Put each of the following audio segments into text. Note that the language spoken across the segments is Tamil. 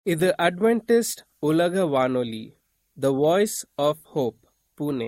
இது அட்வென்டிஸ்ட் உலக வானொலி the voice of hope Pune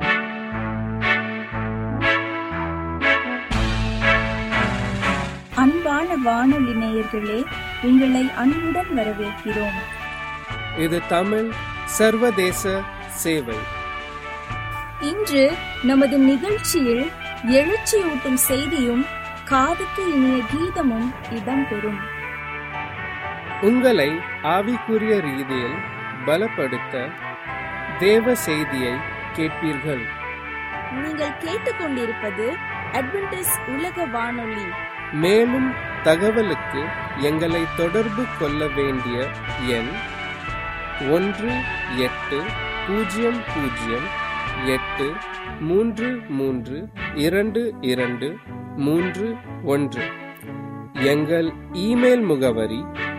அன்பான வானொலி நேயர்களே உங்களை அன்புடன் வரவேற்கிறோம் இது தமிழ் சர்வதேச சேவை இன்று நமது நிகழ்ச்சியில் எழுச்சியூட்டும் செய்தியும் காதுக்கு இனிய கீதமும் இடம்பெறும் உங்களை ஆவிக்குரிய ரீதியில் பலப்படுத்த தேவ செய்தியை கேட்பீர்கள் நீங்கள் கேட்டுக்கொண்டிருப்பது அட்வென்டிஸ் உலக வானொலி மேலும் தகவலுக்கு எங்களை தொடர்பு கொள்ள வேண்டிய எண் ஒன்று எட்டு பூஜ்ஜியம் பூஜ்ஜியம் எட்டு மூன்று மூன்று இரண்டு இரண்டு மூன்று ஒன்று எங்கள் இமெயில் முகவரி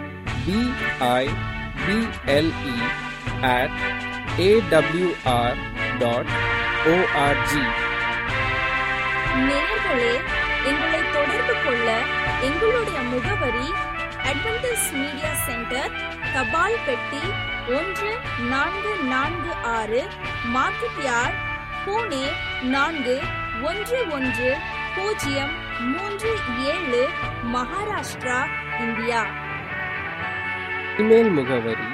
BIBLE at AWR dot ORG நேயர்களே எங்களை தொடர்பு கொள்ள எங்களுடைய முகவரி அட்வென்டிஸ் மீடியா சென்டர் தபால் பெட்டி ஒன்று நான்கு நான்கு ஆறு மார்க்கெட் யார்ட் பூனே நான்கு ஒன்று ஒன்று பூஜ்ஜியம் மூன்று ஏழு மகாராஷ்டிரா இந்தியா இமெயில் முகவரி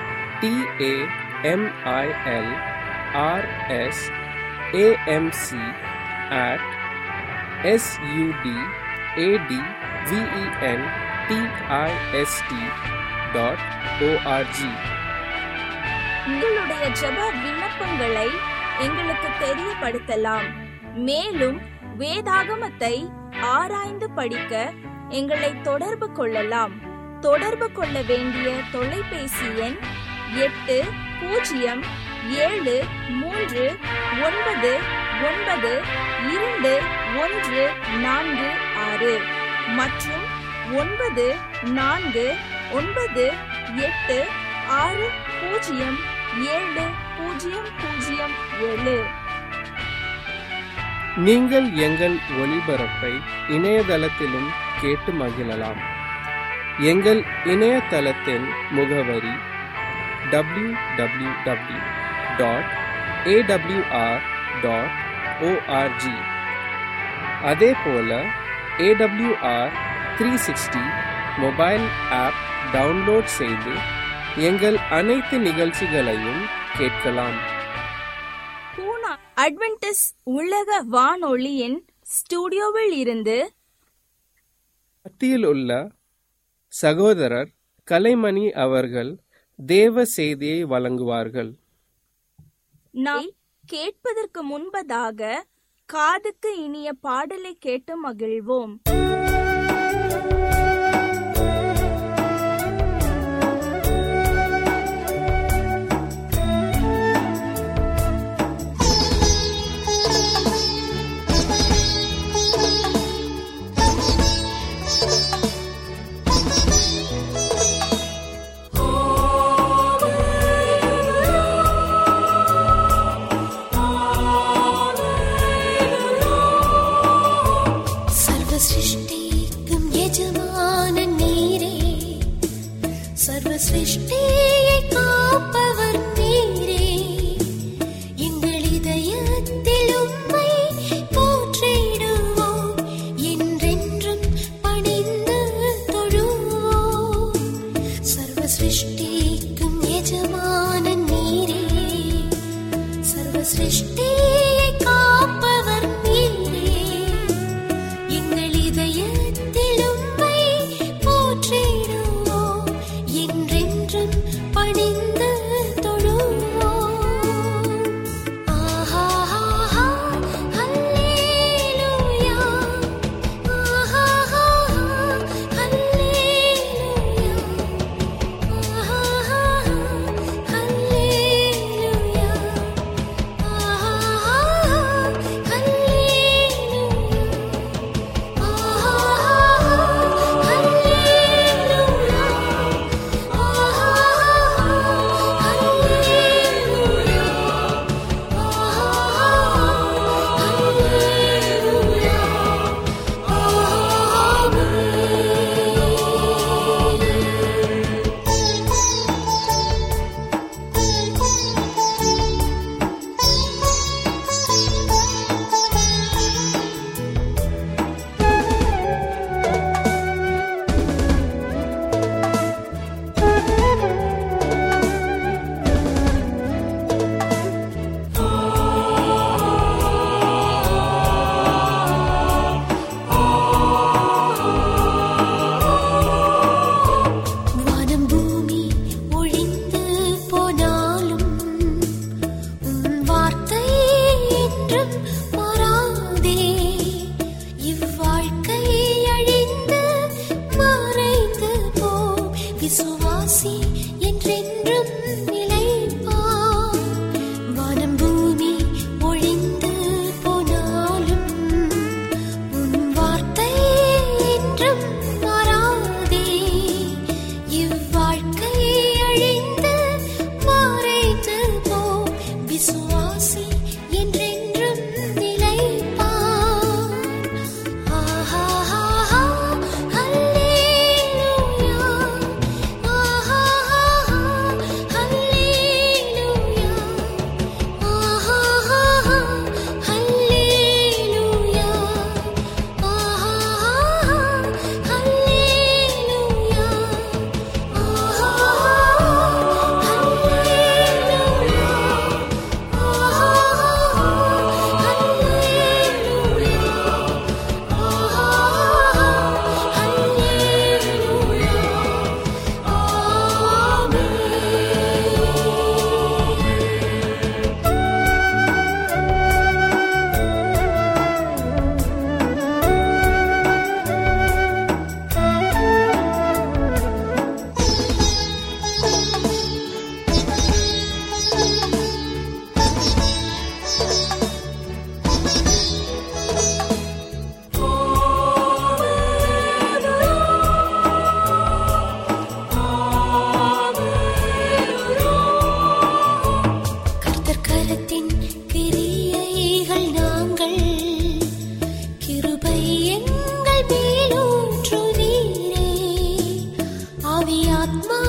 TAMIL RS AMC at SUD AD VEN TIST dot ORG உங்களுடைய ஜெப விண்ணப்பங்களை எங்களுக்கு தெரியப்படுத்தலாம் மேலும் வேதாகமத்தை ஆராய்ந்து படிக்க எங்களை தொடர்பு கொள்ளலாம் தொடர்பு கொள்ள வேண்டிய தொலைபேசி எண் எட்டு பூஜ்ஜியம் ஏழு மூன்று ஒன்பது ஒன்பது இரண்டு ஒன்று நான்கு ஆறு மற்றும் ஒன்பது நான்கு ஒன்பது எட்டு ஆறு பூஜ்ஜியம் ஏழு பூஜ்ஜியம் பூஜ்ஜியம் ஏழு நீங்கள் எங்கள் ஒளிபரப்பை இணையதளத்திலும் கேட்டு மகிழலாம் எங்கள் இணையதளத்தின் முகவரி W W W dot AWR dot ORG அதே போல AWR three sixty mobile app download செய்து எங்கள் அனைத்து நிகழ்ச்சிகளையும் கேட்கலாம் பூனா அட்வென்டிஸ் உலக வானொலியின் ஸ்டுடியோவில் இருந்து மத்தியில் உள்ள சகோதரர் கலைமணி அவர்கள் தேவ செய்தியை வழங்குவார்கள் நாம் கேட்பதற்கு முன்பதாக காதுக்கு இனிய பாடலை கேட்டு மகிழ்வோம் സർവ സൃഷ്ടിക്കും യജമാനൻ നീരേ സർവ സൃഷ്ടിയെ കാപ്പവർ നീരേ எங்கள் இதயத்தில் உம்மை போற்றிடுவோம் என்றென்றும் பணிந்து தொழுவோம் சர்வ சிருஷ்டிக்கும் எஜமானன் நீரே சர்வ சிருஷ்டியை காப்பவர் நீரே எங்கள் இதயத்தில் உம்மை போற்றிடுவோம் என்றென்றும் பணிந்து தொழுவோம் ஆஹா ஆஹா ஹல்லேலூயா ஆஹா ஆஹா ஹல்லேலூயா ஆஹா ஆஹா ஹல்லேலூயா ஆஹா ஹல்லேலூயா என்றென்றும் நிலைப்பார் வானம் பூமி ஒழிந்து போனாலும் உன் வார்த்தை என்றும் மாறாதே இவ்வாழ்க்கை அழிந்து மறைந்து போ விசுவாசி என்றென்றும் நிலைப்பார் ஆஹா ஹல்லேலூயா ஆஹா ஹல்லேலூயா ஆஹா ஹல்லேலூயா ஆஹா ஹல்லேலூயா ஆஹா ஹல்லேலூயா கர்த்தர் கரத்தின் கிரியைகள் நாங்கள் கிருபை எங்கள் மேலூற்றுவீரே ஆவி ஆத்மா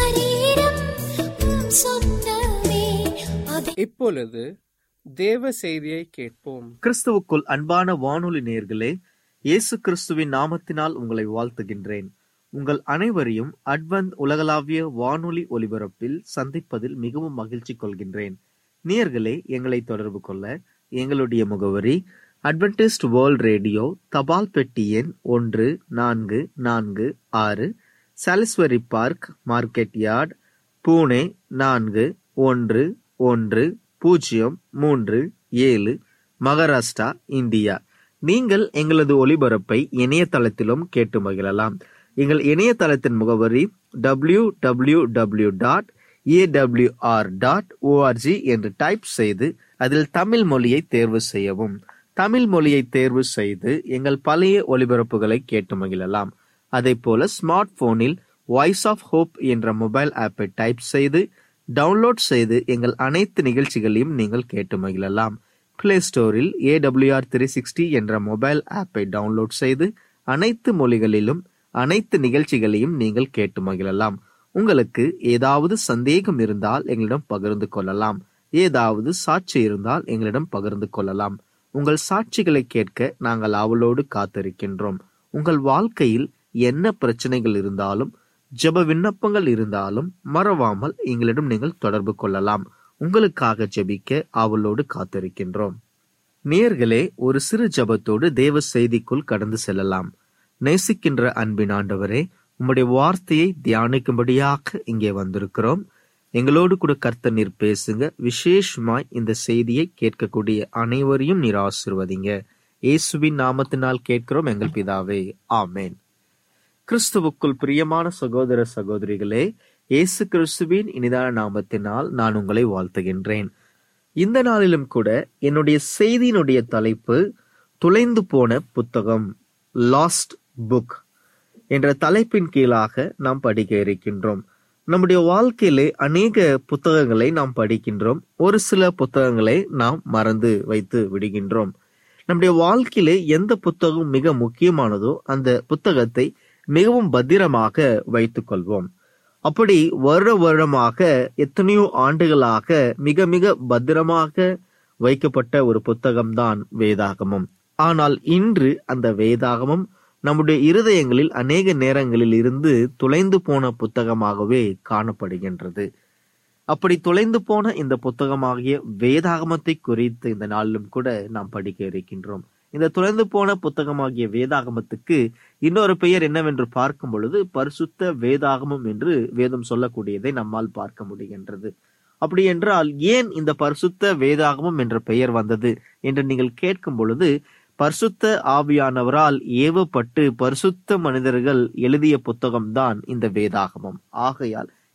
சரீரம் உம் சொந்தமே அதை இப்பொழுது தேவ செய்தியை கேட்போம் கிறிஸ்துவுக்குள் அன்பான வானொலி நேயர்களே இயேசு கிறிஸ்துவின் நாமத்தினால் உங்களை வாழ்த்துகின்றேன் உங்கள் அனைவரையும் அட்வந்த் உலகளாவிய வானொலி ஒலிபரப்பில் சந்திப்பதில் மிகவும் மகிழ்ச்சி கொள்கின்றேன் நேயர்களே எங்களை தொடர்பு கொள்ள எங்களுடைய முகவரி அட்வென்டிஸ்ட் வேர்ல்ட் ரேடியோ தபால் பெட்டி எண் ஒன்று நான்கு நான்கு ஆறு சாலிஸ்வரி பார்க் மார்க்கெட் யார்ட் பூனே நான்கு ஒன்று ஒன்று பூஜ்ஜியம் மூன்று ஏழு மகாராஷ்டிரா இந்தியா நீங்கள் எங்களது ஒலிபரப்பை இணையதளத்திலும் கேட்டு மகிழலாம் எங்கள் இணையதளத்தின் முகவரி W W W dot AWR dot ORG என்று டைப் செய்து அதில் தமிழ் மொழியை தேர்வு செய்யவும் தமிழ் மொழியை தேர்வு செய்து எங்கள் பழைய ஒலிபரப்புகளை கேட்டு மகிழலாம் அதே போல ஸ்மார்ட் போனில் வாய்ஸ் ஆஃப் ஹோப் என்ற மொபைல் ஆப்பை டைப் செய்து டவுன்லோட் செய்து எங்கள் அனைத்து நிகழ்ச்சிகளையும் நீங்கள் கேட்டு மகிழலாம் பிளே ஸ்டோரில் ஏடபிள்யூஆர் த்ரீ சிக்ஸ்டி என்ற மொபைல் ஆப்பை டவுன்லோட் செய்து அனைத்து மொழிகளிலும் அனைத்து நிகழ்ச்சிகளையும் நீங்கள் கேட்டு மகிழலாம் உங்களுக்கு ஏதாவது சந்தேகம் இருந்தால் எங்களிடம் பகிர்ந்து கொள்ளலாம் ஏதாவது சாட்சி இருந்தால் எங்களிடம் பகிர்ந்து கொள்ளலாம் உங்கள் சாட்சிகளை கேட்க நாங்கள் ஆவலோடு காத்திருக்கின்றோம் உங்கள் வாழ்க்கையில் என்ன பிரச்சனைகள் இருந்தாலும் ஜெப விண்ணப்பங்கள் இருந்தாலும் மறவாமல் எங்களிடம் நீங்கள் தொடர்பு கொள்ளலாம் உங்களுக்காக ஜெபிக்க ஆவலோடு காத்திருக்கின்றோம் நேர்களே ஒரு சிறு ஜெபத்தோடு தேவ செய்திக்குள் கடந்து செல்லலாம் நேசிக்கின்ற அன்பின் ஆண்டவரே உம்முடைய வார்த்தையை தியானிக்கும்படியாக இங்கே வந்திருக்கிறோம் எங்களோடு கூட கர்த்தர் நீர் பேசுங்க விசேஷமாய் இந்த செய்தியை கேட்கக்கூடிய அனைவரையும் நீர் ஆசிர்வதிங்க இயேசுவின் நாமத்தினால் கேட்கிறோம் எங்கள் பிதாவே ஆமேன் கிறிஸ்துவுக்குள் பிரியமான சகோதர சகோதரிகளே இயேசு கிறிஸ்துவின் இனிதான நாமத்தினால் நான் உங்களை வாழ்த்துகின்றேன் இந்த நாளிலும் கூட என்னுடைய செய்தியினுடைய தலைப்பு துளைந்து போன புத்தகம் லாஸ்ட் புக் என்ற தலைப்பின் கீழாக நாம் படிக்க இருக்கின்றோம் நம்முடைய வாழ்க்கையிலே அநேக புத்தகங்களை நாம் படிக்கின்றோம் ஒரு சில புத்தகங்களை நாம் மறந்து வைத்து விடுகின்றோம் நம்முடைய வாழ்க்கையிலே எந்த புத்தகம் மிக முக்கியமானதோ அந்த புத்தகத்தை மிகவும் பத்திரமாக வைத்துக் கொள்வோம் அப்படி வருட வருடமாக எத்தனையோ ஆண்டுகளாக மிக மிக பத்திரமாக வைக்கப்பட்ட ஒரு புத்தகம்தான் வேதாகமம் ஆனால் இன்று அந்த வேதாகமம் நம்முடைய இருதயங்களில் அநேக நேரங்களில் இருந்து துளைந்து போன புத்தகமாகவே காணப்படுகின்றது அப்படி தொலைந்து போன இந்த புத்தகமாகிய வேதாகமத்தை குறித்து இந்த நாளிலும் கூட நாம் படிக்க இருக்கின்றோம் இந்த தொலைந்து போன புத்தகமாகிய வேதாகமத்துக்கு இன்னொரு பெயர் என்னவென்று பார்க்கும் பொழுது பரிசுத்த வேதாகமம் என்று வேதம் சொல்லக்கூடியதை நம்மால் பார்க்க முடிகின்றது அப்படி என்றால் ஏன் இந்த பரிசுத்த வேதாகமம் என்ற பெயர் வந்தது என்று நீங்கள் கேட்கும் பொழுது பரிசுத்த ஆவியானவரால் ஏவப்பட்டு பரிசுத்த மனிதர்கள் எழுதிய புத்தகம்தான் இந்த வேதாகமம் ஆகையால்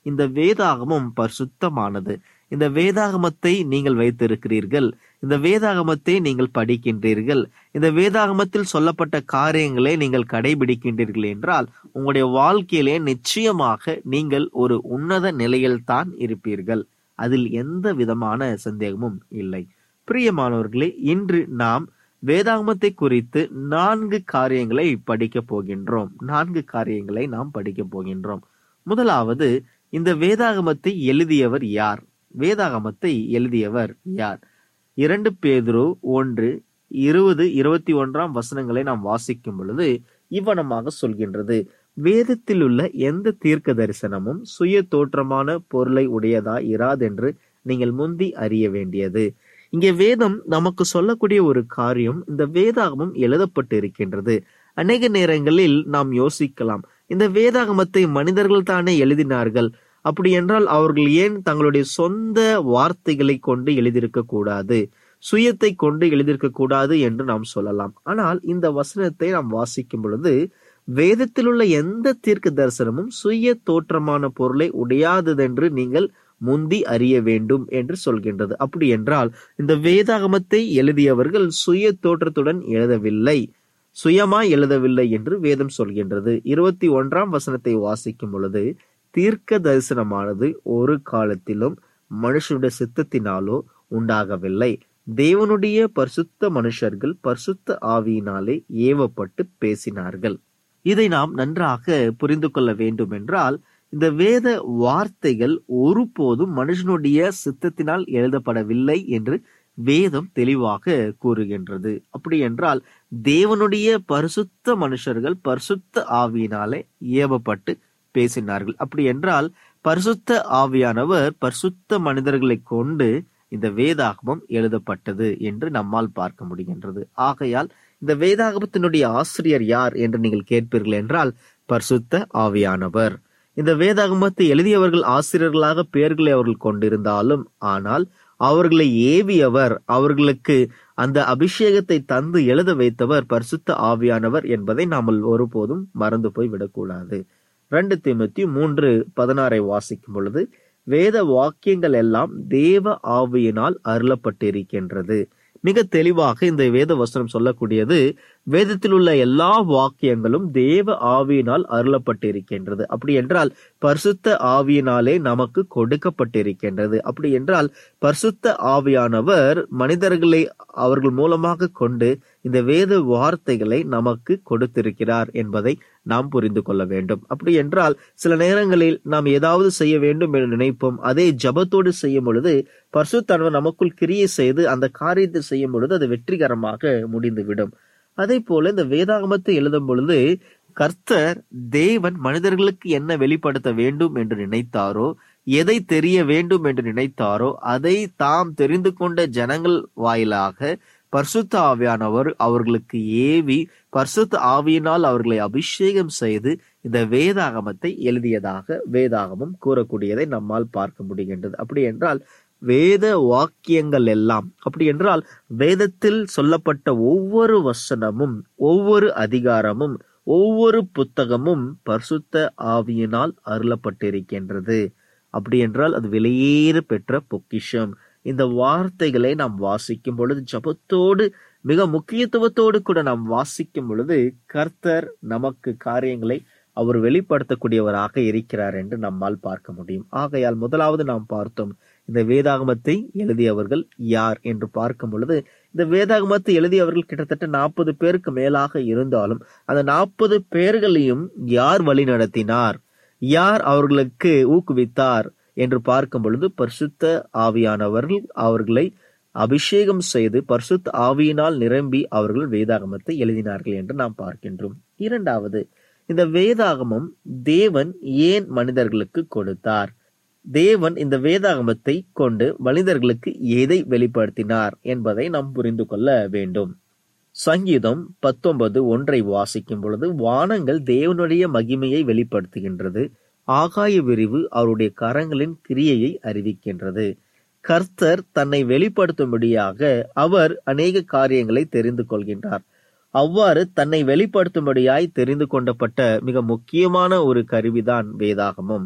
இந்த வேதாகமம் பரிசுத்தமானது இந்த வேதாகமத்தை நீங்கள் வைத்திருக்கிறீர்கள் இந்த வேதாகமத்தை நீங்கள் படிக்கின்றீர்கள் இந்த வேதாகமத்தில் சொல்லப்பட்ட காரியங்களை நீங்கள் கடைபிடிக்கின்றீர்கள் என்றால் உங்களுடைய வாழ்க்கையிலே நிச்சயமாக நீங்கள் ஒரு உன்னத நிலையில் தான் இருப்பீர்கள் அதில் எந்த விதமான சந்தேகமும் இல்லை பிரியமானவர்களே இன்று நாம் வேதாகமத்தை குறித்து நான்கு காரியங்களை படிக்க போகின்றோம் நான்கு காரியங்களை நாம் படிக்க போகின்றோம் முதலாவது இந்த வேதாகமத்தை எழுதியவர் யார் வேதாகமத்தை எழுதியவர் யார் இரண்டு பேதுரு ஒன்று இருபது இருபத்தி ஒன்றாம் வசனங்களை நாம் வாசிக்கும் பொழுது இவ்வனமாக சொல்கின்றது வேதத்தில் உள்ள எந்த தீர்க்க தரிசனமும் சுய தோற்றமான பொருளை உடையதா இராதென்று நீங்கள் முந்தி அறிய வேண்டியது இங்கே வேதம் நமக்கு சொல்லக்கூடிய ஒரு காரியம் இந்த வேதாகமம் எழுதப்பட்டு இருக்கின்றது அநேக நேரங்களில் நாம் யோசிக்கலாம் இந்த வேதாகமத்தை மனிதர்கள் தானே எழுதினார்கள் அப்படி என்றால் அவர்கள் ஏன் தங்களுடைய சொந்த வார்த்தைகளை கொண்டு எழுதியிருக்க கூடாது சுயத்தை கொண்டு எழுதியிருக்க கூடாது என்று நாம் சொல்லலாம் ஆனால் இந்த வசனத்தை நாம் வாசிக்கும் பொழுது வேதத்தில் உள்ள எந்த தீர்க்க தரிசனமும் சுய தோற்றமான பொருளை உடையாததென்று நீங்கள் முந்தி அறிய வேண்டும் என்று சொல்கின்றது அப்படி என்றால் இந்த வேதாகமத்தை எழுதியவர்கள் சுய தோற்றத்துடன் எழுதவில்லை சுயமாய் எழுதவில்லை என்று வேதம் சொல்கின்றது இருபத்தி ஒன்றாம் வசனத்தை வாசிக்கும் பொழுது தீர்க்க தரிசனமானது ஒரு காலத்திலும் மனுஷனுடைய சித்தத்தினாலோ உண்டாகவில்லை தேவனுடைய பரிசுத்த மனுஷர்கள் பரிசுத்த ஆவியினாலே ஏவப்பட்டு பேசினார்கள் இதை நாம் நன்றாக புரிந்து கொள்ள வேண்டும் என்றால் இந்த வேத வார்த்தைகள் ஒருபோதும் மனுஷனுடைய சித்தத்தினால் எழுதப்படவில்லை என்று வேதம் தெளிவாக கூறுகின்றது அப்படி என்றால் தேவனுடைய பரிசுத்த மனுஷர்கள் பரிசுத்த ஆவியினாலே ஏவப்பட்டு பேசினார்கள் அப்படி என்றால் பரிசுத்த ஆவியானவர் பரிசுத்த மனிதர்களை கொண்டு இந்த வேதாகமம் எழுதப்பட்டது என்று நம்மால் பார்க்க முடிகின்றது ஆகையால் இந்த வேதாகமத்தினுடைய ஆசிரியர் யார் என்று நீங்கள் கேட்பீர்கள் என்றால் பரிசுத்த ஆவியானவர் இந்த வேதாகமத்தை எழுதியவர்கள் ஆசிரியர்களாக பெயர்களை அவர்கள் கொண்டிருந்தாலும் ஆனால் அவர்களை ஏவியவர் அவர்களுக்கு அந்த அபிஷேகத்தை தந்து எழுத வைத்தவர் பரிசுத்த ஆவியானவர் என்பதை நாம் ஒருபோதும் மறந்து போய் விடக்கூடாது ரெண்டு திமுத்தி மூன்று பதினாறை வாசிக்கும் பொழுது வேத வாக்கியங்கள் எல்லாம் தேவ ஆவியினால் அருளப்பட்டிருக்கின்றது மிக தெளிவாக இந்த வேத வசனம் சொல்லக்கூடியது வேதத்தில் உள்ள எல்லா வாக்கியங்களும் தேவ ஆவியினால் அருளப்பட்டிருக்கின்றது அப்படி என்றால் பரிசுத்த ஆவியினாலே நமக்கு கொடுக்கப்பட்டிருக்கின்றது அப்படி என்றால் பரிசுத்த ஆவியானவர் மனிதர்களை அவர்கள் மூலமாக கொண்டு இந்த வேத வார்த்தைகளை நமக்கு கொடுத்திருக்கிறார் என்பதை நாம் புரிந்து கொள்ள வேண்டும் அப்படி என்றால் சில நேரங்களில் நாம் ஏதாவது செய்ய வேண்டும் என்று நினைப்போம் அதே ஜபத்தோடு செய்யும் பொழுது பரிசுத்தானவர் நமக்குள் கிரியை செய்து அந்த காரியத்தை செய்யும் பொழுது அது வெற்றிகரமாக முடிந்துவிடும் அதே போல இந்த வேதாகமத்தை எழுதும் பொழுது கர்த்தர் தேவன் மனிதர்களுக்கு என்ன வெளிப்படுத்த வேண்டும் என்று நினைத்தாரோ எதை தெரிய வேண்டும் என்று நினைத்தாரோ அதை தாம் தெரிந்து கொண்ட ஜனங்கள் வாயிலாக பரிசுத்த ஆவியானவர் அவர்களுக்கு ஏவி பரிசுத்த ஆவியினால் அவர்களை அபிஷேகம் செய்து இந்த வேதாகமத்தை எழுதியதாக வேதாகமம் கூறக்கூடியதை நம்மால் பார்க்க முடிகின்றது அப்படி என்றால் வேத வாக்கியங்கள் எல்லாம் அப்படி என்றால் வேதத்தில் சொல்லப்பட்ட ஒவ்வொரு வசனமும் ஒவ்வொரு அதிகாரமும் ஒவ்வொரு புத்தகமும் பரிசுத்த ஆவியினால் அருளப்பட்டிருக்கின்றது அப்படி என்றால் அது வெளியேறு பெற்ற பொக்கிஷம் இந்த வார்த்தைகளை நாம் வாசிக்கும் பொழுது ஜபத்தோடு மிக முக்கியத்துவத்தோடு கூட நாம் வாசிக்கும் பொழுது கர்த்தர் நமக்கு காரியங்களை அவர் வெளிப்படுத்தக்கூடியவராக இருக்கிறார் என்று நம்மால் பார்க்க முடியும் ஆகையால் முதலாவது நாம் பார்த்தோம் இந்த வேதாகமத்தை எழுதியவர்கள் யார் என்று பார்க்கும் பொழுது இந்த வேதாகமத்தை எழுதியவர்கள் கிட்டத்தட்ட நாற்பது பேருக்கு மேலாக இருந்தாலும் அந்த நாற்பது பேர்களையும் யார் வழி நடத்தினார் யார் அவர்களுக்கு ஊக்குவித்தார் என்று பார்க்கும் பொழுது பரிசுத்த ஆவியானவர்கள் அவர்களை அபிஷேகம் செய்து பரிசுத்த ஆவியினால் நிரம்பி அவர்கள் வேதாகமத்தை எழுதினார்கள் என்று நாம் பார்க்கின்றோம் இரண்டாவது இந்த வேதாகமம் தேவன் ஏன் மனிதர்களுக்கு கொடுத்தார் தேவன் இந்த வேதாகமத்தை கொண்டு மனிதர்களுக்கு எதை வெளிப்படுத்தினார் என்பதை நாம் புரிந்து கொள்ள வேண்டும் சங்கீதம் பத்தொன்பது ஒன்றை வாசிக்கும் பொழுது வானங்கள் தேவனுடைய மகிமையை வெளிப்படுத்துகின்றது ஆகாய விரிவு அவருடைய கரங்களின் கிரியையை அறிவிக்கின்றது கர்த்தர் தன்னை வெளிப்படுத்தும்படியாக அவர் அநேக காரியங்களை தெரிந்து கொள்கின்றார் அவ்வாறு தன்னை வெளிப்படுத்தும்படியாய் தெரிந்து கொண்டப்பட்ட மிக முக்கியமான ஒரு கருவிதான் வேதாகமம்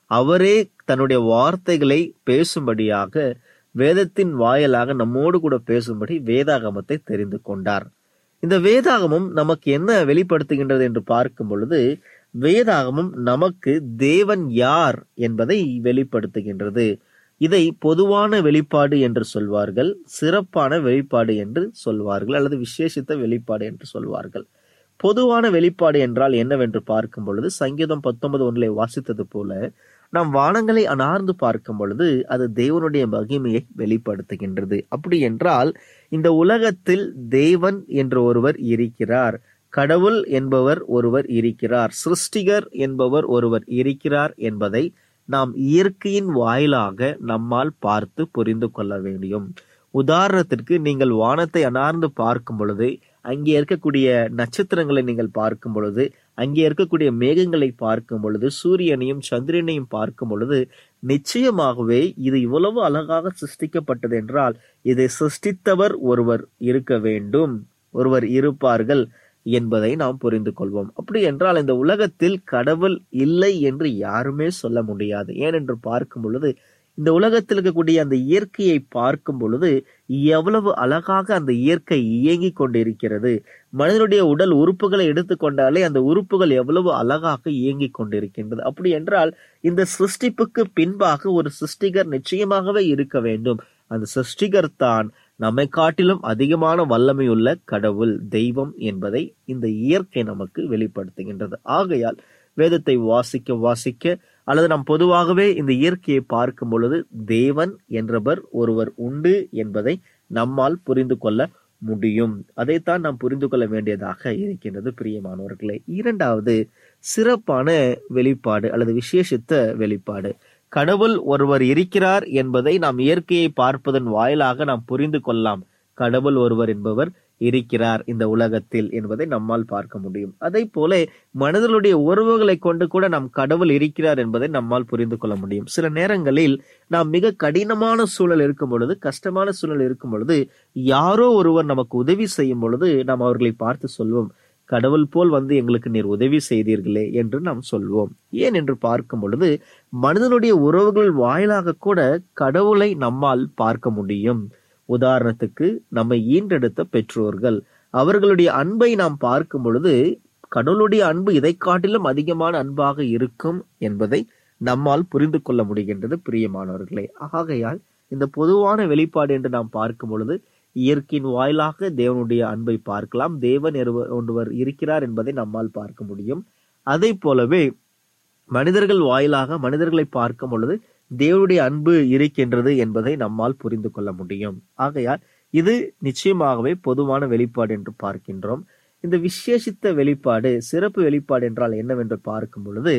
அவரே தன்னுடைய வார்த்தைகளை பேசும்படியாக வேதத்தின் வாயிலாக நம்மோடு கூட பேசும்படி வேதாகமத்தை தெரிந்து கொண்டார் இந்த வேதாகமம் நமக்கு என்ன வெளிப்படுத்துகின்றது என்று பார்க்கும் பொழுது வேதாகமம் நமக்கு தேவன் யார் என்பதை வெளிப்படுத்துகின்றது இதை பொதுவான வெளிப்பாடு என்று சொல்வார்கள் சிறப்பான வெளிப்பாடு என்று சொல்வார்கள் அல்லது விசேஷித்த வெளிப்பாடு என்று சொல்வார்கள் பொதுவான வெளிப்பாடு என்றால் என்னவென்று பார்க்கும் பொழுது சங்கீதம் பத்தொன்பது ஒன்றிலே வாசித்தது போல நாம் வானங்களை அனார்ந்து பார்க்கும் பொழுது அது தேவனுடைய மகிமையை வெளிப்படுத்துகின்றது அப்படி என்றால் இந்த உலகத்தில் தேவன் என்ற ஒருவர் இருக்கிறார் கடவுள் என்பவர் ஒருவர் இருக்கிறார் சிருஷ்டிகர் என்பவர் ஒருவர் இருக்கிறார் என்பதை நாம் இயற்கையின் வாயிலாக நம்மால் பார்த்து புரிந்து கொள்ள வேண்டும் உதாரணத்திற்கு நீங்கள் வானத்தை அனார்ந்து பார்க்கும் பொழுது அங்கே இருக்கக்கூடிய நட்சத்திரங்களை நீங்கள் பார்க்கும் பொழுது அங்கே இருக்கக்கூடிய மேகங்களை பார்க்கும் பொழுது சூரியனையும் சந்திரனையும் பார்க்கும் பொழுது நிச்சயமாகவே இது இவ்வளவு அழகாக சிருஷ்டிக்கப்பட்டது என்றால் இதை சிருஷ்டித்தவர் ஒருவர் இருக்க வேண்டும் ஒருவர் இருப்பார்கள் என்பதை நாம் புரிந்து கொள்வோம் அப்படி என்றால் இந்த உலகத்தில் கடவுள் இல்லை என்று யாருமே சொல்ல முடியாது ஏனென்று பார்க்கும் பொழுது இந்த உலகத்தில் இருக்கக்கூடிய அந்த இயற்கையை பார்க்கும் பொழுது எவ்வளவு அழகாக அந்த இயற்கை இயங்கிக் கொண்டிருக்கிறது மனிதனுடைய உடல் உறுப்புகளை எடுத்துக்கொண்டாலே அந்த உறுப்புகள் எவ்வளவு அழகாக இயங்கிக் கொண்டிருக்கின்றது அப்படி என்றால் இந்த சிருஷ்டிப்புக்கு பின்பாக ஒரு சிருஷ்டிகர் நிச்சயமாகவே இருக்க வேண்டும் அந்த சிருஷ்டிகர் தான் நம்மை காட்டிலும் அதிகமான வல்லமையுள்ள கடவுள் தெய்வம் என்பதை இந்த இயற்கை நமக்கு வெளிப்படுத்துகின்றது ஆகையால் வேதத்தை வாசிக்க வாசிக்க அல்லது நாம் பொதுவாகவே இந்த இயற்கையை பார்க்கும் பொழுது தேவன் என்றவர் ஒருவர் உண்டு என்பதை நம்மால் புரிந்து கொள்ள முடியும் அதைத்தான் நாம் புரிந்து கொள்ள வேண்டியதாக இருக்கின்றது பிரியமானவர்களே இரண்டாவது சிறப்பான வெளிப்பாடு அல்லது விசேஷித்த வெளிப்பாடு கடவுள் ஒருவர் இருக்கிறார் என்பதை நாம் இயற்கையை பார்ப்பதன் வாயிலாக நாம் புரிந்து கொள்ளலாம் கடவுள் ஒருவர் என்பவர் இருக்கிறார் இந்த உலகத்தில் என்பதை நம்மால் பார்க்க முடியும் அதை போல மனிதர்களுடைய உறவுகளை கொண்டு கூட நாம் கடவுள் இருக்கிறார் என்பதை நம்மால் புரிந்து கொள்ள முடியும் சில நேரங்களில் நாம் மிக கடினமான சூழல் இருக்கும் பொழுது கஷ்டமான சூழல் இருக்கும் பொழுது யாரோ ஒருவர் நமக்கு உதவி செய்யும் பொழுது நாம் அவர்களை பார்த்து சொல்வோம் கடவுள் போல் வந்து எங்களுக்கு நீர் உதவி செய்தீர்களே என்று நாம் சொல்வோம் ஏன் என்று பார்க்கும் பொழுது மனிதனுடைய உறவுகள் வாயிலாக கூட கடவுளை நம்மால் பார்க்க முடியும் உதாரணத்துக்கு நம்மை ஈன்றெடுத்த பெற்றோர்கள் அவர்களுடைய அன்பை நாம் பார்க்கும் பொழுது கடவுளுடைய அன்பு இதை காட்டிலும் அதிகமான அன்பாக இருக்கும் என்பதை நம்மால் புரிந்து கொள்ள முடிகின்றது பிரியமானவர்களே ஆகையால் இந்த பொதுவான வெளிப்பாடு என்று நாம் பார்க்கும் பொழுது இயற்கையின் வாயிலாக தேவனுடைய அன்பை பார்க்கலாம் தேவன் ஒருவர் இருக்கிறார் என்பதை நம்மால் பார்க்க முடியும் அதை போலவே மனிதர்கள் வாயிலாக மனிதர்களை பார்க்கும் பொழுது தேவனுடைய அன்பு இருக்கின்றது என்பதை நம்மால் புரிந்து கொள்ள முடியும் ஆகையால் இது நிச்சயமாகவே பொதுவான வெளிப்பாடு என்று பார்க்கின்றோம் இந்த விசேஷித்த வெளிப்பாடு சிறப்பு வெளிப்பாடு என்றால் என்னவென்று பார்க்கும் பொழுது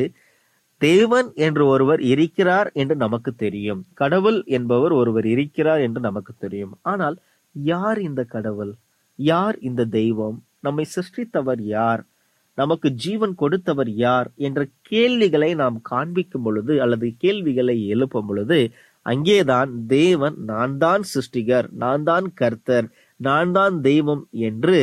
தேவன் என்று ஒருவர் இருக்கிறார் என்று நமக்கு தெரியும் கடவுள் என்பவர் ஒருவர் இருக்கிறார் என்று நமக்கு தெரியும் ஆனால் யார் இந்த கடவுள் யார் இந்த தெய்வம் நம்மை சிருஷ்டித்தவர் யார் நமக்கு ஜீவன் கொடுத்தவர் யார் என்ற கேள்விகளை நாம் காண்பிக்கும் பொழுது அல்லது கேள்விகளை எழுப்பும் பொழுது அங்கேதான் தேவன் நான் தான் சிருஷ்டிகர் நான் தான் கர்த்தர் நான் தான் தெய்வம் என்று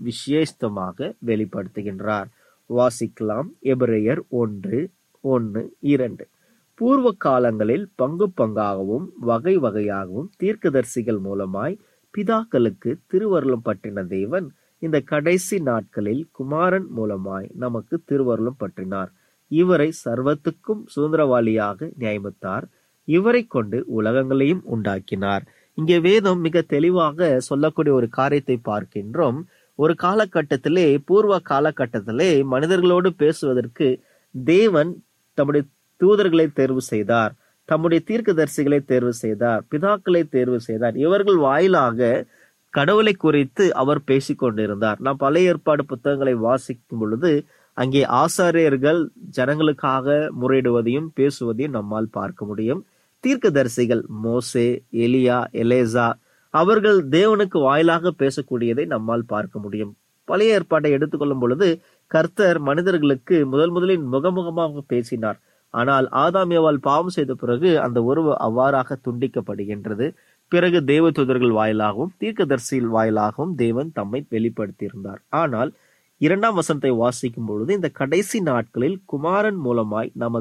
விசேஷமாக வெளிப்படுத்துகின்றார் வாசிக்கலாம் எபிரேயர் ஒன்று ஒன்று இரண்டு பூர்வ காலங்களில் பங்கு பங்காகவும் வகை வகையாகவும் தீர்க்கதரிசிகள் மூலமாய் பிதாக்களுக்கு திருவருளம் பற்றின தேவன் இந்த கடைசி நாட்களில் குமாரன் மூலமாய் நமக்கு திருவருளம் பற்றினார் இவரை சர்வத்துக்கும் சுதந்திரவாளியாக நியமித்தார் இவரை கொண்டு உலகங்களையும் உண்டாக்கினார் இங்கே வேதம் மிக தெளிவாக சொல்லக்கூடிய ஒரு காரியத்தை பார்க்கின்றோம் ஒரு காலகட்டத்திலே பூர்வ காலகட்டத்திலே மனிதர்களோடு பேசுவதற்கு தேவன் தம்முடைய தூதர்களை தேர்வு செய்தார் தம்முடைய தீர்க்கதரிசிகளை தேர்வு செய்தார் பிதாக்களை தேர்வு செய்தார் இவர்கள் வாயிலாக கடவுளை குறித்து அவர் பேசிக் கொண்டிருந்தார் நாம் பழைய ஏற்பாடு புத்தகங்களை வாசிக்கும் பொழுது அங்கே ஆசாரியர்கள் ஜனங்களுக்காக முறையிடுவதையும் பேசுவதையும் நம்மால் பார்க்க முடியும் தீர்க்கதரிசிகள் மோசே எலியா எலேசா அவர்கள் தேவனுக்கு வாயிலாக பேசக்கூடியதை நம்மால் பார்க்க முடியும் பழைய ஏற்பாட்டை எடுத்துக்கொள்ளும் பொழுது கர்த்தர் மனிதர்களுக்கு முதல் முதலில் முகமுகமாக பேசினார் ஆனால் ஆதாமியவால் பாவம் செய்த பிறகு அந்த உறவு அவ்வாறாக துண்டிக்கப்படுகின்றது பிறகு தேவ தூதர்கள் வாயிலாகவும் தீர்க்கதரிசியில் வாயிலாகவும் தேவன் தம்மை வெளிப்படுத்தியிருந்தார் ஆனால் இரண்டாம் வசனத்தை வாசிக்கும் பொழுது இந்த கடைசி நாட்களில் குமாரன் மூலமாய் நமக்கு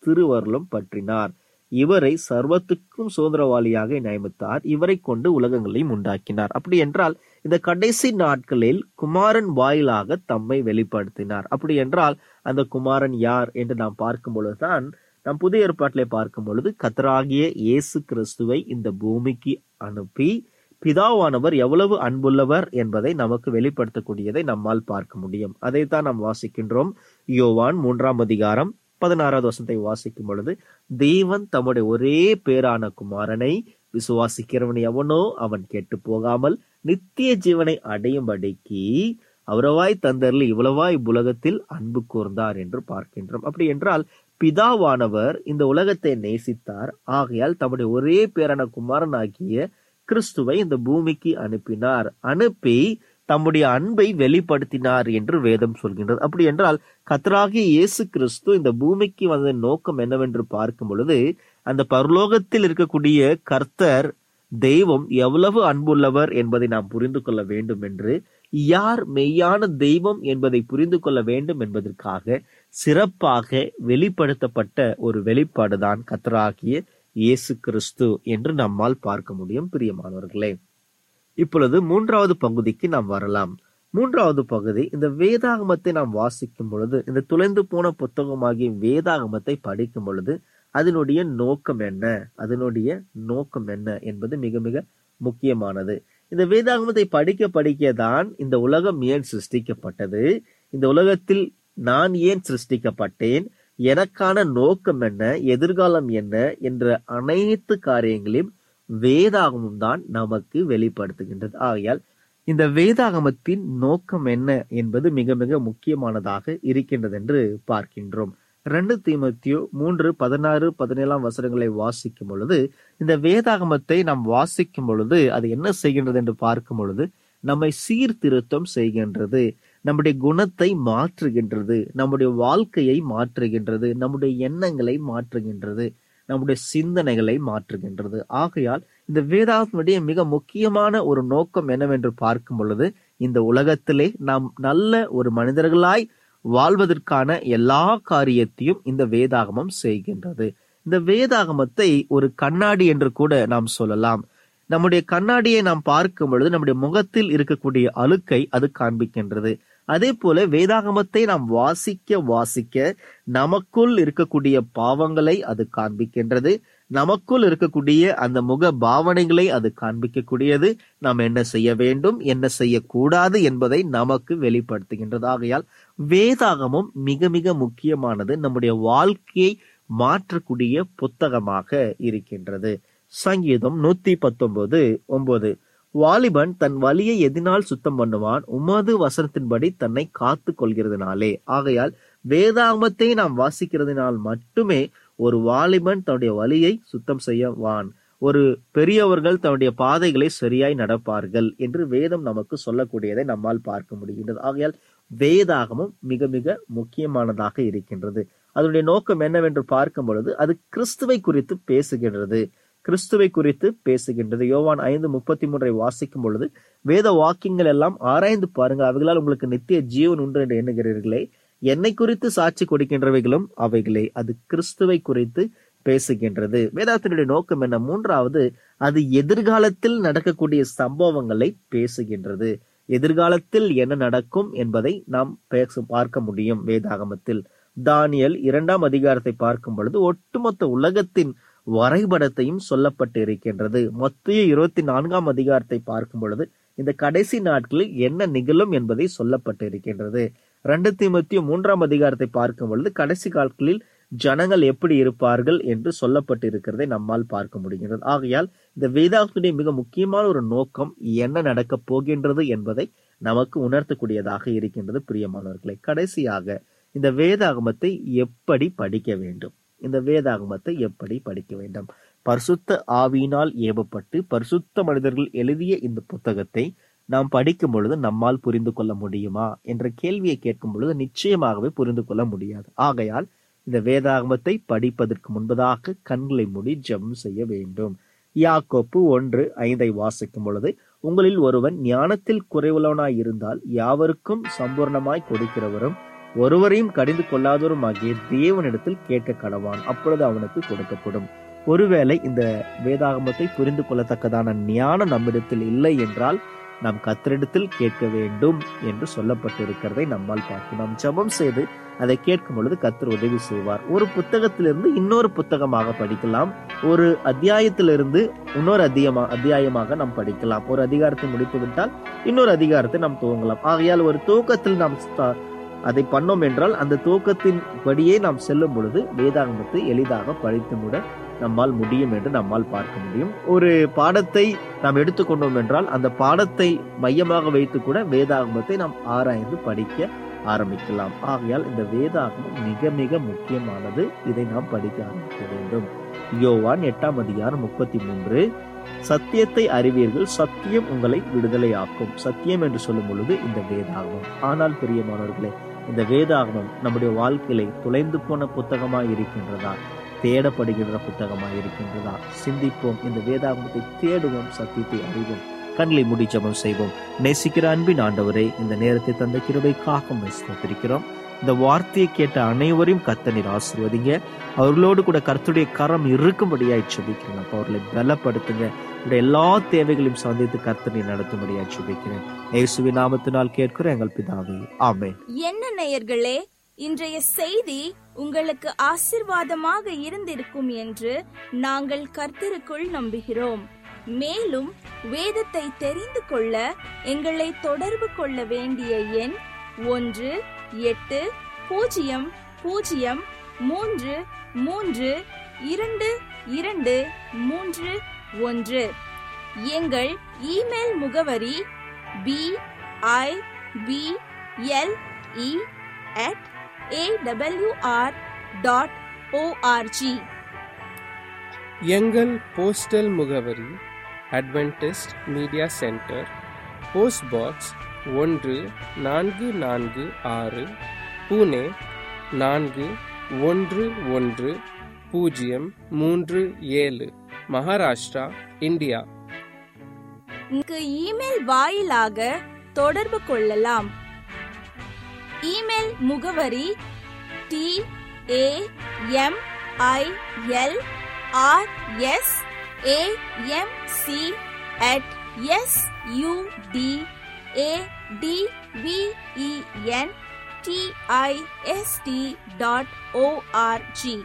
திருவருளும் பற்றினார் இவரை சர்வத்துக்கும் சுதந்திரவாளியாக நியமித்தார் இவரை கொண்டு உலகங்களையும் உண்டாக்கினார் அப்படி என்றால் இந்த கடைசி நாட்களில் குமாரன் வாயிலாக தம்மை வெளிப்படுத்தினார் அப்படி என்றால் அந்த குமாரன் யார் என்று நாம் பார்க்கும் பொழுதுதான் நாம் புதிய ஏற்பாட்டிலே பார்க்கும் பொழுது கத்தராகிய இயேசு கிறிஸ்துவை இந்த பூமிக்கு அனுப்பி பிதாவானவர் எவ்வளவு அன்புள்ளவர் என்பதை நமக்கு வெளிப்படுத்தக்கூடியதை நம்மால் பார்க்க முடியும் அதைத்தான் நாம் வாசிக்கின்றோம் யோவான் மூன்றாம் அதிகாரம் பதினாறாவது வசனத்தை வாசிக்கும் பொழுது தேவன் தம்முடைய ஒரே பேரான குமாரனை விசுவாசிக்கிறவன் எவனோ அவன் கெட்டு போகாமல் நித்திய ஜீவனை அடையும்படிக்கு அவரவாய் தந்தரில் இவ்வளவாய் உலகத்தில் அன்பு கூர்ந்தார் என்று பார்க்கின்றோம் அப்படி என்றால் பிதாவானவர் இந்த உலகத்தை நேசித்தார் ஆகையால் தம்முடைய ஒரே பேரான குமாரனாகிய கிறிஸ்துவை இந்த பூமிக்கு அனுப்பினார் அனுப்பி தம்முடைய அன்பை வெளிப்படுத்தினார் என்று வேதம் சொல்கின்றது அப்படி என்றால் கத்தராகிய இயேசு கிறிஸ்து இந்த பூமிக்கு வந்த நோக்கம் என்னவென்று பார்க்கும் பொழுது அந்த பரலோகத்தில் இருக்கக்கூடிய கர்த்தர் தெய்வம் எவ்வளவு அன்புள்ளவர் என்பதை நாம் புரிந்து கொள்ள வேண்டும் என்று யார் மெய்யான தெய்வம் என்பதை புரிந்து கொள்ள வேண்டும் என்பதற்காக சிறப்பாக வெளிப்படுத்தப்பட்ட ஒரு வெளிப்பாடுதான் கத்தராகிய இயேசு கிறிஸ்து என்று நம்மால் பார்க்க முடியும் பிரியமானவர்களே இப்பொழுது மூன்றாவது பகுதிக்கு நாம் வரலாம் மூன்றாவது பகுதி இந்த வேதாகமத்தை நாம் வாசிக்கும் பொழுது இந்த துளைந்து போன புத்தகமாகிய வேதாகமத்தை படிக்கும் பொழுது அதனுடைய நோக்கம் என்ன அதனுடைய நோக்கம் என்ன என்பது மிக மிக முக்கியமானது இந்த வேதாகமத்தை படிக்க படிக்க தான் இந்த உலகம் ஏன் சிருஷ்டிக்கப்பட்டது இந்த உலகத்தில் நான் ஏன் சிருஷ்டிக்கப்பட்டேன் எனக்கான நோக்கம் என்ன எதிர்காலம் என்ன என்ற அனைத்து காரியங்களையும் வேதாகமம் தான் நமக்கு வெளிப்படுத்துகின்றது ஆகையால் இந்த வேதாகமத்தின் நோக்கம் என்ன என்பது மிக மிக முக்கியமானதாக இருக்கின்றது என்று பார்க்கின்றோம் ரெண்டு தீமத்தியோ மூன்று பதினாறு பதினேழாம் வசனங்களை வாசிக்கும் பொழுது இந்த வேதாகமத்தை நாம் வாசிக்கும் பொழுது அது என்ன செய்கின்றது என்று பார்க்கும் பொழுது நம்மை சீர்திருத்தம் செய்கின்றது நம்முடைய குணத்தை மாற்றுகின்றது நம்முடைய வாழ்க்கையை மாற்றுகின்றது நம்முடைய எண்ணங்களை மாற்றுகின்றது நம்முடைய சிந்தனைகளை மாற்றுகின்றது ஆகையால் இந்த வேதாகமனுடைய மிக முக்கியமான ஒரு நோக்கம் என்னவென்று பார்க்கும் பொழுது இந்த உலகத்திலே நாம் நல்ல ஒரு மனிதர்களாய் வாழ்வதற்கான எல்லா காரியத்தையும் இந்த வேதாகமம் செய்கின்றது இந்த வேதாகமத்தை ஒரு கண்ணாடி என்று கூட நாம் சொல்லலாம் நம்முடைய கண்ணாடியை நாம் பார்க்கும் பொழுது நம்முடைய முகத்தில் இருக்கக்கூடிய அழுக்கை அது காண்பிக்கின்றது அதே போல வேதாகமத்தை நாம் வாசிக்க வாசிக்க நமக்குள் இருக்கக்கூடிய பாவங்களை அது காண்பிக்கின்றது நமக்குள் இருக்கக்கூடிய அந்த முக பாவனைகளை அது காண்பிக்கக்கூடியது நாம் என்ன செய்ய வேண்டும் என்ன செய்யக்கூடாது என்பதை நமக்கு வெளிப்படுத்துகின்றது ஆகையால் வேதாகமும் மிக மிக முக்கியமானது நம்முடைய வாழ்க்கையை மாற்றக்கூடிய புத்தகமாக இருக்கின்றது சங்கீதம் நூத்தி பத்தொன்பது ஒன்பது வாலிபன் தன் வலியை எதினால் சுத்தம் பண்ணுவான் உமது வசனத்தின்படி தன்னை காத்து கொள்கிறதுனாலே ஆகையால் வேதாகமத்தை நாம் வாசிக்கிறதுனால் மட்டுமே ஒரு வாலிபன் தன்னுடைய வலியை சுத்தம் செய்யவான் ஒரு பெரியவர்கள் தன்னுடைய பாதைகளை சரியாய் நடப்பார்கள் என்று வேதம் நமக்கு சொல்லக்கூடியதை நம்மால் பார்க்க முடிகின்றது ஆகையால் வேதாகமும் மிக மிக முக்கியமானதாக இருக்கின்றது அதனுடைய நோக்கம் என்னவென்று பார்க்கும் பொழுது அது கிறிஸ்துவை குறித்து பேசுகின்றது கிறிஸ்துவை குறித்து பேசுகின்றது யோவான் ஐந்து முப்பத்தி மூன்றை வாசிக்கும் பொழுது வேத வாக்கியங்கள் எல்லாம் ஆராய்ந்து பாருங்கள் அவைகளால் உங்களுக்கு நித்திய ஜீவன் உண்டு என்று எண்ணுகிறீர்களே என்னை குறித்து சாட்சி கொடுக்கின்றவைகளும் அவைகளே அது கிறிஸ்துவை குறித்து பேசுகின்றது வேதாத்தினுடைய நோக்கம் என்ன மூன்றாவது அது எதிர்காலத்தில் நடக்கக்கூடிய சம்பவங்களை பேசுகின்றது எதிர்காலத்தில் என்ன நடக்கும் என்பதை நாம் பேச பார்க்க முடியும் வேதாகமத்தில் தானியல் இரண்டாம் அதிகாரத்தை பார்க்கும் பொழுது ஒட்டுமொத்த உலகத்தின் வரைபடத்தையும் சொல்லப்பட்டு இருக்கின்றது மொத்த இருபத்தி நான்காம் அதிகாரத்தை பார்க்கும் பொழுது இந்த கடைசி நாட்களில் என்ன நிகழும் என்பதை சொல்லப்பட்டு இருக்கின்றது ரெண்டு தீமத்திய மூன்றாம் அதிகாரத்தை பார்க்கும் பொழுது கடைசி காலங்களில் ஜனங்கள் எப்படி இருப்பார்கள் என்று சொல்லப்பட்டு இருக்கிறதை நம்மால் பார்க்க முடிகின்றது ஆகையால் இந்த வேதாகத்துடைய மிக முக்கியமான ஒரு நோக்கம் என்ன நடக்கப் போகின்றது என்பதை நமக்கு உணர்த்தக்கூடியதாக இருக்கின்றது பிரியமானவர்களை கடைசியாக இந்த வேதாகமத்தை எப்படி படிக்க வேண்டும் இந்த வேதாகமத்தை எப்படி படிக்க வேண்டும் பரிசுத்த ஆவியினால் ஏவப்பட்டு பரிசுத்த மனிதர்கள் எழுதிய இந்த புத்தகத்தை நாம் படிக்கும் பொழுது நம்மால் புரிந்து கொள்ள முடியுமா என்ற கேள்வியை கேட்கும் பொழுது நிச்சயமாகவே புரிந்து கொள்ள முடியாது ஆகையால் இந்த வேதாகமத்தை படிப்பதற்கு முன்பதாக கண்களை மூடி ஜெபம் செய்ய வேண்டும் யாக்கோப்பு ஒன்று ஐந்தை வாசிக்கும் பொழுது உங்களில் ஒருவன் ஞானத்தில் குறைவுள்ளவனாய் இருந்தால் யாவருக்கும் சம்பூர்ணமாய் கொடுக்கிறவரும் ஒருவரையும் கடிந்து கொள்ளாதவருமாகிய தேவனிடத்தில் கேட்க கடவான் அப்பொழுது அவனுக்கு கொடுக்கப்படும் ஒருவேளை இந்த வேதாகமத்தை புரிந்து கொள்ளத்தக்கதான ஞானம் நம்மிடத்தில் இல்லை என்றால் நாம் கத்தரிடத்தில் கேட்க வேண்டும் என்று சொல்லப்பட்டிருக்கிறதை நம்மால் பார்க்கலாம் ஜெபம் செய்து அதை கேட்கும் பொழுது கத்தர் உதவி செய்வார் ஒரு புத்தகத்திலிருந்து இன்னொரு புத்தகமாக படிக்கலாம் ஒரு அத்தியாயத்திலிருந்து இன்னொரு அத்தியமா அத்தியாயமாக நாம் படிக்கலாம் ஒரு அதிகாரத்தை முடித்து விட்டால் இன்னொரு அதிகாரத்தை நாம் துவங்கலாம் ஆகையால் ஒரு துவக்கத்தில் நாம் ஸ்ட- அதை பண்ணோம் என்றால் அந்த துவக்கத்தின் படியே நாம் செல்லும் பொழுது வேதாகமத்தை எளிதாக படித்து முட நம்மால் முடியும் என்று நம்மால் பார்க்க முடியும் ஒரு பாடத்தை நாம் எடுத்துக்கொண்டோம் என்றால் அந்த பாடத்தை மையமாக வைத்து கூட வேதாகமத்தை நாம் ஆராய்ந்து படிக்க ஆரம்பிக்கலாம் ஆகையால் இந்த வேதாகமம் மிக மிக முக்கியமானது இதை நாம் படிக்க ஆரம்பிக்க வேண்டும் யோவான் எட்டாம் அதிகாரம் முப்பத்தி மூன்று சத்தியத்தை அறிவீர்கள் சத்தியம் உங்களை விடுதலையாக்கும் சத்தியம் என்று சொல்லும் பொழுது இந்த வேதாகமம் ஆனால் பிரியமானவர்களே இந்த வேதாகமம் நம்முடைய வாழ்க்கையில தொலைந்து போன புத்தகமாய் இருக்கின்றதா தேடப்படுகின்ற புத்தகமாய் இருக்கின்றதா சிந்திப்போம் இந்த வேதாகமத்தை தேடுவோம் சத்தியத்தை அறிவோம் கண்களை மூடி ஜெபம் செய்வோம் நேசிக்கிற அன்பின் ஆண்டவரே இந்த நேரத்தை தந்த கிருபைக்காக ஸ்தோத்திரிக்கிறோம் இந்த வார்த்தையை கேட்ட அனைவரையும் கத்த நீர் ஆசீர்வதிங்க அவர்களோடு கூட கர்த்தருடைய கரம் இருக்கும்படியாய் ஜெபிக்கிறேன் அப்ப அவர்களை பலப்படுத்துங்க உடைய எல்லா தேவைகளையும் சந்தித்து கர்த்தனை நடத்தும்படியாய் ஜெபிக்கிறேன் இயேசுவின் நாமத்தினால் கேட்கிற எங்கள் பிதாவே ஆமென் என்ன நேயர்களே இன்றைய செய்தி உங்களுக்கு ஆசிர்வாதமாக இருந்திருக்கும் என்று நாங்கள் கர்த்தருக்குள் நம்புகிறோம் மேலும் வேதத்தை தெரிந்து கொள்ள எங்களை தொடர்பு கொள்ள வேண்டிய எண் ஒன்று எட்டு பூஜ்ஜியம் பூஜ்ஜியம் மூன்று மூன்று இரண்டு இரண்டு மூன்று ஒன்று எங்கள் இமெயில் முகவரி B I B L E at AWR dot ORG எங்கள் போஸ்டல் முகவரி Adventist media centre post box ஒன்று நான்கு நான்கு ஆறு புனே நான்கு ஒன்று ஒன்று பூஜ்ஜியம் மூன்று ஏழு மகாராஷ்டிரா இந்தியா இங்கு இமெயில் வாயிலாக தொடர்பு கொள்ளலாம் இமெயில் முகவரி T A M I L R S A M C at S U D A D V E N T I S T dot ORG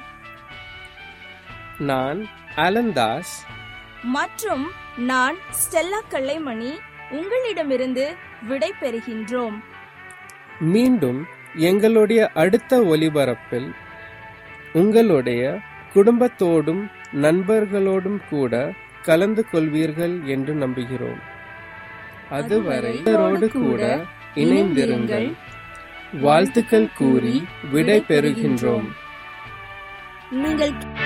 நான் அலந்தாஸ் மற்றும் நான் ஸ்டெல்லா கல்லைமணி உங்களிடமிருந்து விடை பெறுகின்றோம் மீண்டும் எங்களுடைய அடுத்த ஒலிபரப்பில் உங்களுடைய குடும்பத்தோடும் நண்பர்களோடும் கூட கலந்து கொள்வீர்கள் என்று நம்புகிறோம் அதுவரை இவரோடு கூட இணைந்திருங்கள் வாழ்த்துக்கள் கூறி விடை பெறுகின்றோம் நீங்கள்